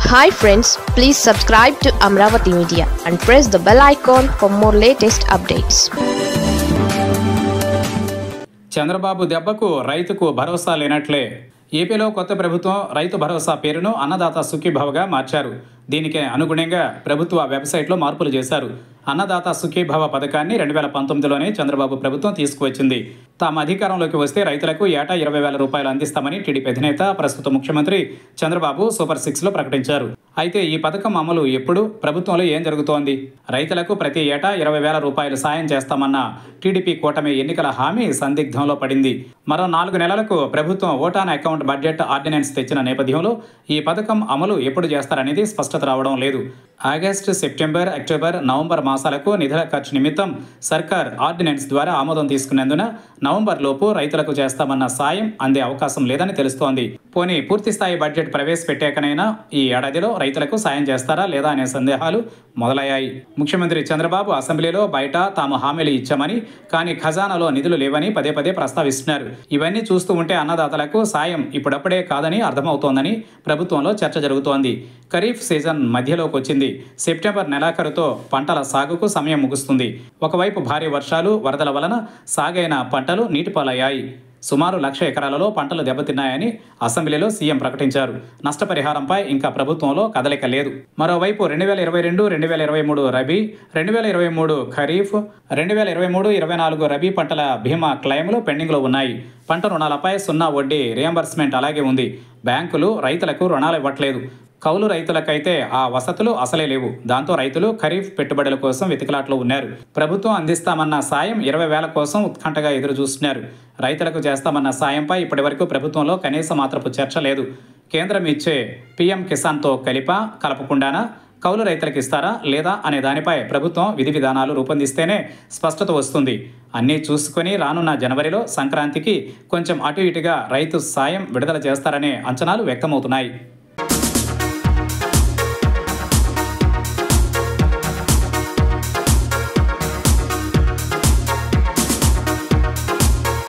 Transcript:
hi friends please subscribe to Amaravati media and press the bell icon for more latest updates Chandrababu దెబ్బకు రైతుకు భరోసా లేనట్లే ఏపీలో కొత్త ప్రభుత్వం రైతు భరోసా పేరును అన్నదాత సుఖీభవగా మార్చారు దీనికి అనుగుణంగా ప్రభుత్వ వెబ్సైట్లో మార్పులు చేశారు అన్నదాత సుఖీభవ పథకాన్ని రెండు వేల పంతొమ్మిదిలోనే చంద్రబాబు ప్రభుత్వం తీసుకువచ్చింది తాము అధికారంలోకి వస్తే రైతులకు ఏటా ఇరవై వేల రూపాయలు అందిస్తామని టీడీపీ అధినేత ప్రస్తుత ముఖ్యమంత్రి చంద్రబాబు సూపర్ సిక్స్లో ప్రకటించారు అయితే ఈ పథకం అమలు ఎప్పుడు ప్రభుత్వంలో ఏం జరుగుతోంది రైతులకు ప్రతి ఏటా ఇరవై వేల రూపాయలు సాయం చేస్తామన్న టీడీపీ కూటమి ఎన్నికల హామీ సందిగ్ధంలో పడింది మరో నాలుగు నెలలకు ప్రభుత్వం ఓటాన్ అకౌంట్ బడ్జెట్ ఆర్డినెన్స్ తెచ్చిన నేపథ్యంలో ఈ పథకం అమలు ఎప్పుడు చేస్తారనేది స్పష్టత రావడం లేదు ఆగస్టు సెప్టెంబర్ అక్టోబర్ నవంబర్ మాసాలకు నిధుల ఖర్చు నిమిత్తం సర్కార్ ఆర్డినెన్స్ ద్వారా ఆమోదం తీసుకున్నందున నవంబర్ లోపు రైతులకు చేస్తామన్న సాయం అందే అవకాశం లేదని తెలుస్తోంది పోనీ పూర్తి స్థాయి బడ్జెట్ ప్రవేశపెట్టాకనైనా ఈ ఏడాదిలో రైతులకు సాయం చేస్తారా లేదా అనే సందేహాలు మొదలయ్యాయి ముఖ్యమంత్రి చంద్రబాబు అసెంబ్లీలో బయట తాము హామీలు ఇచ్చామని కానీ ఖజానాలో నిధులు లేవని పదే పదే ప్రస్తావిస్తున్నారు ఇవన్నీ చూస్తూ ఉంటే అన్నదాతలకు సాయం ఇప్పుడప్పుడే కాదని అర్థమవుతోందని ప్రభుత్వంలో చర్చ జరుగుతోంది ఖరీఫ్ సీజన్ మధ్యలోకి వచ్చింది సెప్టెంబర్ నెలాఖరుతో పంటల సాగుకు సమయం ముగుస్తుంది ఒకవైపు భారీ వర్షాలు వరదల వలన సాగైన పంటలు నీటిపాలయ్యాయి సుమారు లక్ష ఎకరాలలో పంటలు దెబ్బతిన్నాయని అసెంబ్లీలో సీఎం ప్రకటించారు నష్టపరిహారంపై ఇంకా ప్రభుత్వంలో కదలిక లేదు మరోవైపు రెండు వేల ఇరవై రెండు రెండు వేల ఇరవై మూడు రబీ రెండు వేల ఇరవై మూడు ఖరీఫ్ రెండు వేల ఇరవై మూడు ఇరవై నాలుగు రబీ పంటల బీమా క్లెయిమ్లు పెండింగ్లో ఉన్నాయి పంట రుణాలపై సున్నా వడ్డీ రియంబర్స్మెంట్ అలాగే ఉంది బ్యాంకులు రైతులకు రుణాలు ఇవ్వట్లేదు కౌలు రైతులకైతే ఆ వసతులు అసలే లేవు దాంతో రైతులు ఖరీఫ్ పెట్టుబడుల కోసం వెతికిలాట్లో ఉన్నారు ప్రభుత్వం అందిస్తామన్న సాయం ఇరవై వేల కోసం ఉత్కంఠగా ఎదురు చూస్తున్నారు రైతులకు చేస్తామన్న సాయంపై ఇప్పటివరకు ప్రభుత్వంలో కనీస మాత్రపు చర్చ లేదు కేంద్రం ఇచ్చే పీఎం కిసాన్తో కలిపా కలపకుండానా కౌలు రైతులకు ఇస్తారా లేదా అనే దానిపై ప్రభుత్వం విధి విధానాలు రూపొందిస్తేనే స్పష్టత వస్తుంది అన్నీ చూసుకొని రానున్న జనవరిలో సంక్రాంతికి కొంచెం అటు ఇటుగా రైతు సాయం విడుదల చేస్తారనే అంచనాలు వ్యక్తమవుతున్నాయి